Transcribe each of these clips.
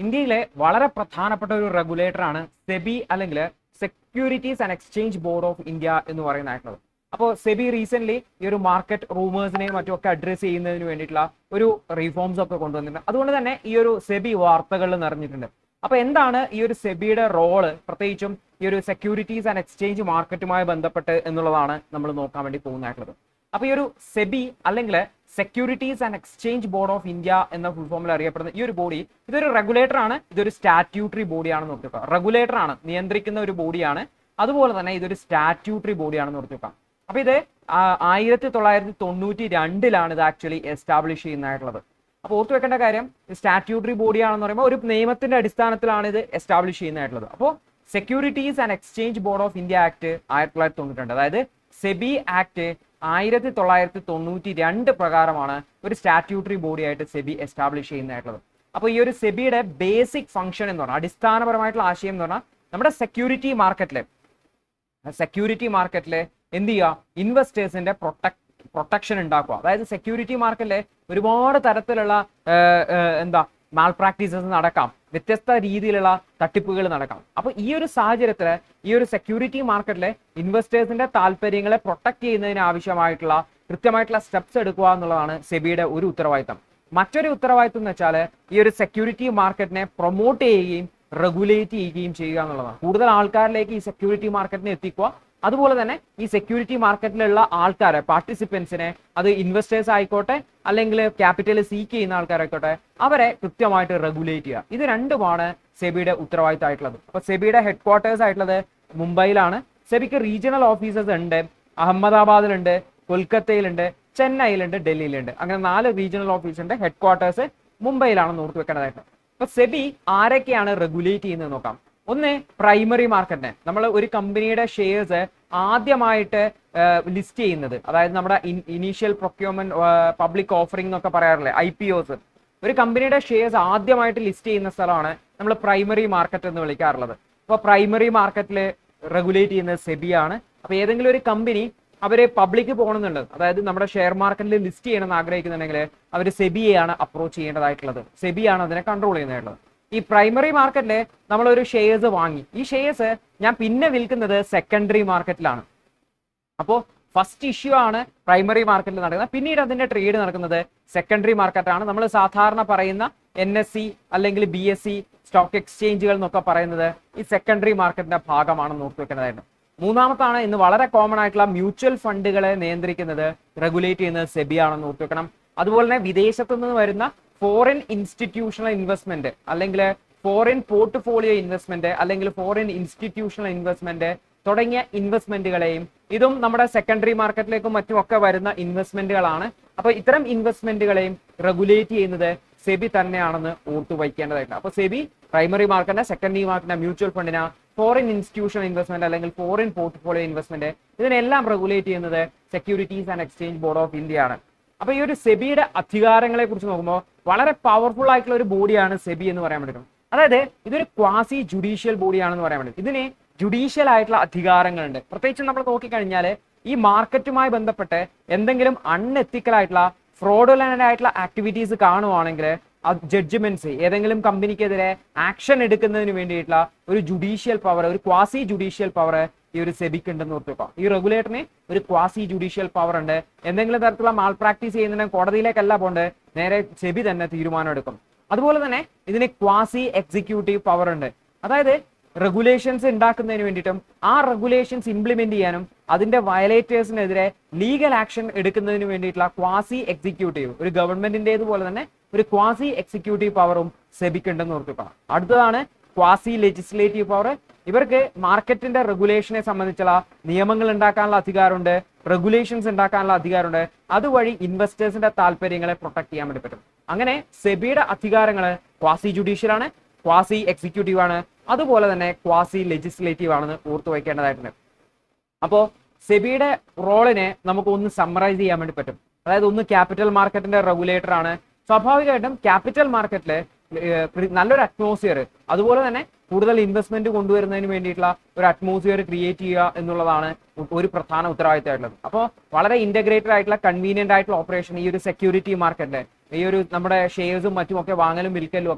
ഇന്ത്യയിലെ വളരെ പ്രധാനപ്പെട്ട ഒരു റെഗുലേറ്റർ ആണ് സെബി അല്ലെങ്കിൽ securities and exchange board of India എന്ന് പറയുന്നതായിട്ടുള്ളത് അപ്പോൾ സെബി റീസെന്റ് ഈ ഒരു മാർക്കറ്റ് റൂമേഴ്സിനെയും മറ്റുമൊക്കെ അഡ്രസ് ചെയ്യുന്നതിന് വേണ്ടിയിട്ടുള്ള ഒരു റിഫോംസ് ഒക്കെ കൊണ്ടുവന്നിട്ടുണ്ട് അതുകൊണ്ട് തന്നെ ഈ ഒരു സെബി വാർത്തകളിൽ നിറഞ്ഞിട്ടുണ്ട് അപ്പൊ എന്താണ് ഈ ഒരു സെബിയുടെ റോള് പ്രത്യേകിച്ചും ഈ ഒരു സെക്യൂരിറ്റീസ് ആൻഡ് എക്സ്ചേഞ്ച് മാർക്കറ്റുമായി ബന്ധപ്പെട്ട് എന്നുള്ളതാണ് നമ്മൾ നോക്കാൻ വേണ്ടി പോകുന്നതായിട്ടുള്ളത് അപ്പൊ ഈ ഒരു സെബി അല്ലെങ്കിൽ securities and exchange board of India എന്ന ഫുൾ ഫോമിൽ അറിയപ്പെടുന്ന ഈ ഒരു ബോഡി ഇതൊരു റെഗുലേറ്റർ ആണ് ഇതൊരു സ്റ്റാറ്റ്യൂട്ടറി ബോഡിയാണെന്ന് ഓർത്തുക റെഗുലേറ്റർ ആണ് നിയന്ത്രിക്കുന്ന ഒരു ബോഡിയാണ് അതുപോലെ തന്നെ ഇതൊരു സ്റ്റാറ്റ്യൂട്ടറി ബോഡിയാണെന്ന് ഓർത്തുക അപ്പൊ ഇത് ആയിരത്തി തൊള്ളായിരത്തി തൊണ്ണൂറ്റി രണ്ടിലാണ് ഇത് ആക്ച്വലി എസ്റ്റാബ്ലിഷ് ചെയ്യുന്നതായിട്ടുള്ളത് അപ്പോൾ ഓർത്ത് വെക്കേണ്ട കാര്യം സ്റ്റാറ്റ്യൂട്ടറി ബോഡിയാണെന്ന് പറയുമ്പോൾ ഒരു നിയമത്തിന്റെ അടിസ്ഥാനത്തിലാണ് ഇത് എസ്റ്റാബ്ലിഷ് ചെയ്യുന്നതായിട്ടുള്ളത് അപ്പോൾ securities and exchange board of India act ആയിരത്തി തൊള്ളായിരത്തി തൊണ്ണൂറ്റി രണ്ട് അതായത് സെബി ആക്ട് ആയിരത്തി തൊള്ളായിരത്തി തൊണ്ണൂറ്റി രണ്ട് പ്രകാരമാണ് ഒരു സ്റ്റാറ്റ്യൂട്ടറി ബോഡി ആയിട്ട് സെബി എസ്റ്റാബ്ലിഷ് ചെയ്യുന്നതായിട്ടുള്ളത് അപ്പോൾ ഈ ഒരു സെബിയുടെ ബേസിക് ഫംഗ്ഷൻ എന്ന് പറഞ്ഞാൽ അടിസ്ഥാനപരമായിട്ടുള്ള ആശയം എന്ന് പറഞ്ഞാൽ നമ്മുടെ സെക്യൂരിറ്റി മാർക്കറ്റിലെ സെക്യൂരിറ്റി മാർക്കറ്റിൽ എന്ത് ചെയ്യുക ഇൻവെസ്റ്റേഴ്സിന്റെ പ്രൊട്ടക്ട് പ്രൊട്ടക്ഷൻ ഉണ്ടാക്കുക അതായത് സെക്യൂരിറ്റി മാർക്കറ്റിലെ ഒരുപാട് തരത്തിലുള്ള ഏർ, ഏർ, എന്താ മാൽ പ്രാക്ടീസസ് നടക്കാം വ്യത്യസ്ത രീതിയിലുള്ള തട്ടിപ്പുകൾ നടക്കാം അപ്പൊ ഈ ഒരു സാഹചര്യത്തിൽ ഈ ഒരു സെക്യൂരിറ്റി മാർക്കറ്റിലെ ഇൻവെസ്റ്റേഴ്സിന്റെ താല്പര്യങ്ങളെ പ്രൊട്ടക്ട് ചെയ്യുന്നതിന് ആവശ്യമായിട്ടുള്ള കൃത്യമായിട്ടുള്ള സ്റ്റെപ്സ് എടുക്കുക എന്നുള്ളതാണ് സെബിയുടെ ഒരു ഉത്തരവാദിത്തം മറ്റൊരു ഉത്തരവാദിത്തം എന്ന് വെച്ചാൽ ഈ ഒരു സെക്യൂരിറ്റി മാർക്കറ്റിനെ പ്രൊമോട്ട് ചെയ്യുകയും റെഗുലേറ്റ് ചെയ്യുകയും ചെയ്യുക എന്നുള്ളതാണ് കൂടുതൽ ആൾക്കാരിലേക്ക് ഈ സെക്യൂരിറ്റി മാർക്കറ്റിനെ എത്തിക്കുക അതുപോലെ തന്നെ ഈ സെക്യൂരിറ്റി മാർക്കറ്റിലുള്ള ആൾക്കാരെ പാർട്ടിസിപ്പൻസിനെ അത് ഇൻവെസ്റ്റേഴ്സ് ആയിക്കോട്ടെ അല്ലെങ്കിൽ ക്യാപിറ്റൽ സീക്ക് ചെയ്യുന്ന ആൾക്കാരായിക്കോട്ടെ അവരെ കൃത്യമായിട്ട് റെഗുലേറ്റ് ചെയ്യുക ഇത് രണ്ടുമാണ് സെബിയുടെ ഉത്തരവാദിത്തമായിട്ടുള്ളത് അപ്പൊ സെബിയുടെ ഹെഡ് ക്വാർട്ടേഴ്സ് ആയിട്ടുള്ളത് മുംബൈയിലാണ് സെബിക്ക് റീജിയണൽ ഓഫീസേഴ്സ് ഉണ്ട് അഹമ്മദാബാദിലുണ്ട് കൊൽക്കത്തയിലുണ്ട് ചെന്നൈയിലുണ്ട് ഡൽഹിയിലുണ്ട് അങ്ങനെ നാല് റീജിയണൽ ഓഫീസുണ്ട് ഹെഡ് ക്വാർട്ടേഴ്സ് മുംബൈയിലാണ് ഓർത്ത് വെക്കേണ്ടതായിട്ട് അപ്പൊ സെബി ആരൊക്കെയാണ് റെഗുലേറ്റ് ചെയ്യുന്നത് നോക്കാം ഒന്ന് പ്രൈമറി മാർക്കറ്റിനെ നമ്മൾ ഒരു കമ്പനിയുടെ ഷെയർസ് ആദ്യമായിട്ട് ലിസ്റ്റ് ചെയ്യുന്നത് അതായത് നമ്മുടെ ഇനീഷ്യൽ പ്രൊക്യൂർമെന്റ് പബ്ലിക് ഓഫറിംഗ് എന്നൊക്കെ പറയാറില്ലേ ഐ പി ഒസ് ഒരു കമ്പനിയുടെ ഷെയർസ് ആദ്യമായിട്ട് ലിസ്റ്റ് ചെയ്യുന്ന സ്ഥലമാണ് നമ്മൾ പ്രൈമറി മാർക്കറ്റ് എന്ന് വിളിക്കാറുള്ളത് അപ്പോൾ പ്രൈമറി മാർക്കറ്റിൽ റെഗുലേറ്റ് ചെയ്യുന്നത് സെബിയാണ് അപ്പൊ ഏതെങ്കിലും ഒരു കമ്പനി അവര് പബ്ലിക് പോകണമെന്നുണ്ട് അതായത് നമ്മുടെ ഷെയർ മാർക്കറ്റിൽ ലിസ്റ്റ് ചെയ്യണമെന്ന് ആഗ്രഹിക്കുന്നുണ്ടെങ്കിൽ അവർ സെബിയെയാണ് അപ്രോച്ച് ചെയ്യേണ്ടതായിട്ടുള്ളത് സെബിയാണ് അതിനെ കൺട്രോൾ ചെയ്യുന്നതായിട്ടുള്ളത് ഈ പ്രൈമറി മാർക്കറ്റിൽ നമ്മളൊരു ഷെയർസ് വാങ്ങി ഈ ഷെയർസ് ഞാൻ പിന്നെ വിൽക്കുന്നത് സെക്കൻഡറി മാർക്കറ്റിലാണ് അപ്പോൾ ഫസ്റ്റ് ഇഷ്യൂ ആണ് പ്രൈമറി മാർക്കറ്റിൽ നടക്കുന്നത് പിന്നീട് അതിന്റെ ട്രേഡ് നടക്കുന്നത് സെക്കൻഡറി മാർക്കറ്റാണ് നമ്മൾ സാധാരണ പറയുന്ന എൻ എസ് സി അല്ലെങ്കിൽ ബി എസ് സി സ്റ്റോക്ക് എക്സ്ചേഞ്ചുകൾ എന്നൊക്കെ പറയുന്നത് ഈ സെക്കൻഡറി മാർക്കറ്റിന്റെ ഭാഗമാണെന്ന് ഓർത്ത് വെക്കേണ്ടതായിരുന്നു മൂന്നാമത്താണ് ഇന്ന് വളരെ കോമൺ ആയിട്ടുള്ള മ്യൂച്വൽ ഫണ്ടുകളെ നിയന്ത്രിക്കുന്നത് റെഗുലേറ്റ് ചെയ്യുന്നത് സെബി ആണെന്ന് ഓർത്ത് വെക്കണം അതുപോലെ തന്നെ വിദേശത്തു നിന്ന് വരുന്ന ഫോറിൻ ഇൻസ്റ്റിറ്റ്യൂഷണൽ ഇൻവെസ്റ്റ്മെന്റ് അല്ലെങ്കിൽ ഫോറിൻ പോർട്ട്ഫോളിയോ ഇൻവെസ്റ്റ്മെന്റ് അല്ലെങ്കിൽ ഫോറിൻ ഇൻസ്റ്റിറ്റ്യൂഷണൽ ഇൻവെസ്റ്റ്മെന്റ് തുടങ്ങിയ ഇൻവെസ്റ്റ്മെന്റുകളെയും ഇതും നമ്മുടെ സെക്കൻഡറി മാർക്കറ്റിലേക്കും മറ്റും ഒക്കെ വരുന്ന ഇൻവെസ്റ്റ്മെന്റുകളാണ് അപ്പൊ ഇത്തരം ഇൻവെസ്റ്റ്മെന്റുകളെയും റെഗുലേറ്റ് ചെയ്യുന്നത് സെബി തന്നെയാണെന്ന് ഓർത്തു വയ്ക്കേണ്ടതായിട്ടുണ്ട് അപ്പൊ സെബി പ്രൈമറി മാർക്കറ്റിനെ സെക്കൻഡറി മാർക്കറ്റിനെ മ്യൂച്വൽ ഫണ്ടിനെ ഫോറിൻ ഇൻസ്റ്റിറ്റ്യൂഷണൽ ഇൻവെസ്റ്റ്മെന്റ് അല്ലെങ്കിൽ ഫോറിൻ പോർട്ട്ഫോളിയോ ഇൻവെസ്റ്റ്മെന്റ് ഇതിനെല്ലാം റെഗുലേറ്റ് ചെയ്യുന്നത് securities and exchange board of India ആണ് അപ്പൊ ഈ ഒരു സെബിയുടെ അധികാരങ്ങളെ കുറിച്ച് നോക്കുമ്പോൾ വളരെ പവർഫുൾ ആയിട്ടുള്ള ഒരു ബോഡിയാണ് സെബി എന്ന് പറയാൻ വേണ്ടിയിട്ട് അതായത് ഇതൊരു ക്വാസി ജുഡീഷ്യൽ ബോഡിയാണെന്ന് പറയാൻ വേണ്ടി ഇതിന് ജുഡീഷ്യൽ ആയിട്ടുള്ള അധികാരങ്ങളുണ്ട് പ്രത്യേകിച്ച് നമ്മൾ നോക്കിക്കഴിഞ്ഞാൽ ഈ മാർക്കറ്റുമായി ബന്ധപ്പെട്ട് എന്തെങ്കിലും അൺഎത്തിക്കൽ ആയിട്ടുള്ള ഫ്രോഡുലന്റ് ആയിട്ടുള്ള ആക്ടിവിറ്റീസ് കാണുവാണെങ്കിൽ ജഡ്ജ്മെന്റ്സ് ഏതെങ്കിലും കമ്പനിക്കെതിരെ ആക്ഷൻ എടുക്കുന്നതിന് വേണ്ടിയിട്ടുള്ള ഒരു ജുഡീഷ്യൽ പവർ ഒരു ക്വാസി ജുഡീഷ്യൽ പവർ ഈ ഒരു സെബിക്ക് ഉണ്ടെന്ന് ഓർത്ത് വെക്കാം ഈ റെഗുലേറ്ററിന് ഒരു ക്വാസി ജുഡീഷ്യൽ പവർ ഉണ്ട് എന്തെങ്കിലും തരത്തിലുള്ള മാൾ പ്രാക്ടീസ് ചെയ്യുന്നതിന് കോടതിയിലേക്കല്ല പോണ്ട് നേരെ സെബി തന്നെ തീരുമാനം എടുക്കും അതുപോലെ തന്നെ ഇതിന് ക്വാസി എക്സിക്യൂട്ടീവ് പവർ ഉണ്ട് അതായത് റെഗുലേഷൻസ് ഉണ്ടാക്കുന്നതിന് വേണ്ടിയിട്ടും ആ റെഗുലേഷൻസ് ഇംപ്ലിമെന്റ് ചെയ്യാനും അതിന്റെ വയലേറ്റേഴ്സിനെതിരെ ലീഗൽ ആക്ഷൻ എടുക്കുന്നതിന് വേണ്ടിയിട്ടുള്ള ക്വാസി എക്സിക്യൂട്ടീവ് ഒരു ഗവൺമെന്റിന്റേതുപോലെ തന്നെ ഒരു ക്വാസി എക്സിക്യൂട്ടീവ് പവറും സെബിക്കുണ്ടെന്ന് ഓർക്കുക അടുത്തതാണ് ക്വാസി ലെജിസ്ലേറ്റീവ് പവർ ഇവർക്ക് മാർക്കറ്റിന്റെ റെഗുലേഷനെ സംബന്ധിച്ചുള്ള നിയമങ്ങൾ ഉണ്ടാക്കാനുള്ള അധികാരമുണ്ട് റെഗുലേഷൻസ് ഉണ്ടാക്കാനുള്ള അധികാരമുണ്ട് അതുവഴി ഇൻവെസ്റ്റേഴ്സിന്റെ താല്പര്യങ്ങളെ പ്രൊട്ടക്ട് ചെയ്യാൻ വേണ്ടി പറ്റും അങ്ങനെ സെബിയുടെ അധികാരങ്ങൾ ക്വാസി ജുഡീഷ്യൽ ആണ് ക്വാസി എക്സിക്യൂട്ടീവ് ആണ് അതുപോലെ തന്നെ ക്വാസി ലെജിസ്ലേറ്റീവ് ആണെന്ന് ഓർത്തു വയ്ക്കേണ്ടതായിട്ടുണ്ട് അപ്പോ സെബിയുടെ റോളിനെ നമുക്ക് ഒന്ന് സമ്മറൈസ് ചെയ്യാൻ വേണ്ടി പറ്റും അതായത് ഒന്ന് ക്യാപിറ്റൽ മാർക്കറ്റിന്റെ റെഗുലേറ്റർ ആണ് സ്വാഭാവികമായിട്ടും ക്യാപിറ്റൽ മാർക്കറ്റില് നല്ലൊരു അറ്റ്മോസ്ഫിയർ അതുപോലെ തന്നെ കൂടുതൽ ഇൻവെസ്റ്റ്മെന്റ് കൊണ്ടുവരുന്നതിന് വേണ്ടിയിട്ടുള്ള ഒരു അറ്റ്മോസ്ഫിയർ ക്രിയേറ്റ് ചെയ്യുക എന്നുള്ളതാണ് ഒരു പ്രധാന ഉത്തരവാദിത്തമായിട്ടുള്ളത് അപ്പോൾ വളരെ ഇന്റഗ്രേറ്റഡ് ആയിട്ടുള്ള കൺവീനിയന്റ് ആയിട്ടുള്ള ഓപ്പറേഷൻ ഈ ഒരു സെക്യൂരിറ്റി മാർക്കറ്റിലെ ഈ ഒരു നമ്മുടെ ഷെയർസും മറ്റും ഒക്കെ വാങ്ങലും വിൽക്കലും ഒക്കെ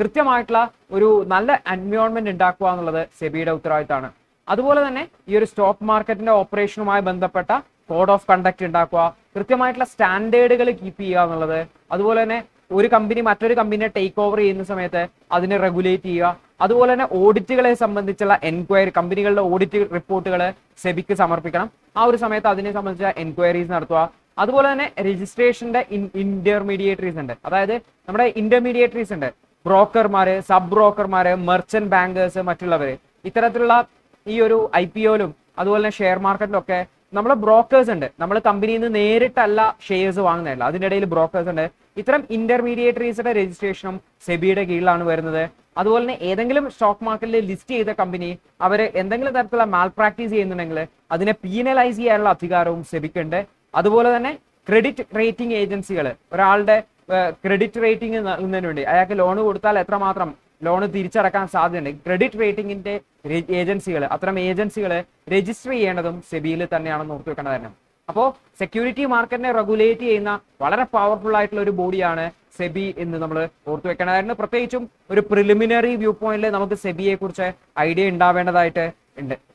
കൃത്യമായിട്ടുള്ള ഒരു നല്ല എൻവയോൺമെന്റ് ഉണ്ടാക്കുക എന്നുള്ളത് സെബിയുടെ ഉത്തരവാദിത്തമാണ് അതുപോലെ തന്നെ ഈ ഒരു സ്റ്റോക്ക് മാർക്കറ്റിന്റെ ഓപ്പറേഷനുമായി ബന്ധപ്പെട്ട കോഡ് ഓഫ് കണ്ടക്ട് ഉണ്ടാക്കുക കൃത്യമായിട്ടുള്ള സ്റ്റാൻഡേർഡുകൾ കീപ്പ് ചെയ്യുക എന്നുള്ളത് അതുപോലെ തന്നെ ഒരു കമ്പനി മറ്റൊരു കമ്പനിയെ ടേക്ക് ഓവർ ചെയ്യുന്ന സമയത്ത് അതിനെ റെഗുലേറ്റ് ചെയ്യുക അതുപോലെ തന്നെ ഓഡിറ്റുകളെ സംബന്ധിച്ചുള്ള എൻക്വയറി കമ്പനികളുടെ ഓഡിറ്റ് റിപ്പോർട്ടുകൾ സെബിക്ക് സമർപ്പിക്കണം ആ ഒരു സമയത്ത് അതിനെ സംബന്ധിച്ച എൻക്വയറീസ് നടത്തുക അതുപോലെ തന്നെ രജിസ്ട്രേഷന്റെ ഇന്റർമീഡിയേറ്ററീസ് ഉണ്ട് അതായത് നമ്മുടെ ഇന്റർമീഡിയേറ്ററീസ് ഉണ്ട് ബ്രോക്കർമാര് സബ് ബ്രോക്കർമാര് മെർച്ചന്റ് ബാങ്കേഴ്സ് മറ്റുള്ളവര് ഇത്തരത്തിലുള്ള ഈ ഒരു ഐ പി ഒയിലും അതുപോലെ തന്നെ ഷെയർ മാർക്കറ്റിലൊക്കെ നമ്മളെ ബ്രോക്കേഴ്സ് ഉണ്ട് നമ്മൾ കമ്പനിയിൽ നിന്ന് നേരിട്ടല്ല ഷെയർസ് വാങ്ങുന്നതല്ല അതിൻ്റെ ഇടയിൽ ബ്രോക്കേഴ്സ് ഉണ്ട് ഇത്തരം ഇന്റർമീഡിയേറ്ററീസിന്റെ രജിസ്ട്രേഷനും സെബിയുടെ കീഴിലാണ് വരുന്നത് അതുപോലെ തന്നെ ഏതെങ്കിലും സ്റ്റോക്ക് മാർക്കറ്റിൽ ലിസ്റ്റ് ചെയ്ത കമ്പനി അവർ എന്തെങ്കിലും തരത്തിലുള്ള മാൽ പ്രാക്ടീസ് ചെയ്യുന്നുണ്ടെങ്കിൽ അതിനെ പീനലൈസ് ചെയ്യാനുള്ള അധികാരവും സെബിക്കുണ്ട് അതുപോലെ തന്നെ ക്രെഡിറ്റ് റേറ്റിംഗ് ഏജൻസികൾ ഒരാളുടെ ക്രെഡിറ്റ് റേറ്റിംഗ് നൽകുന്നതിന് വേണ്ടി അയാൾക്ക് ലോൺ കൊടുത്താൽ എത്രമാത്രം ലോൺ തിരിച്ചടക്കാൻ സാധ്യതയുണ്ട് ക്രെഡിറ്റ് റേറ്റിംഗിന്റെ ഏജൻസികൾ അത്തരം ഏജൻസികൾ രജിസ്റ്റർ ചെയ്യേണ്ടതും സെബിയിൽ തന്നെയാണെന്ന് ഓർത്തു വെക്കേണ്ടതാണ് അപ്പോൾ സെക്യൂരിറ്റി മാർക്കറ്റിനെ റെഗുലേറ്റ് ചെയ്യുന്ന വളരെ പവർഫുൾ ആയിട്ടുള്ള ഒരു ബോഡിയാണ് സെബി എന്ന് നമ്മൾ ഓർത്തു വെക്കേണ്ടതായിരുന്നു പ്രത്യേകിച്ചും ഒരു പ്രിലിമിനറി വ്യൂ പോയിന്റിൽ നമുക്ക് സെബിയെ കുറിച്ച് ഐഡിയ ഉണ്ടാവേണ്ടതായിട്ട് ഉണ്ട്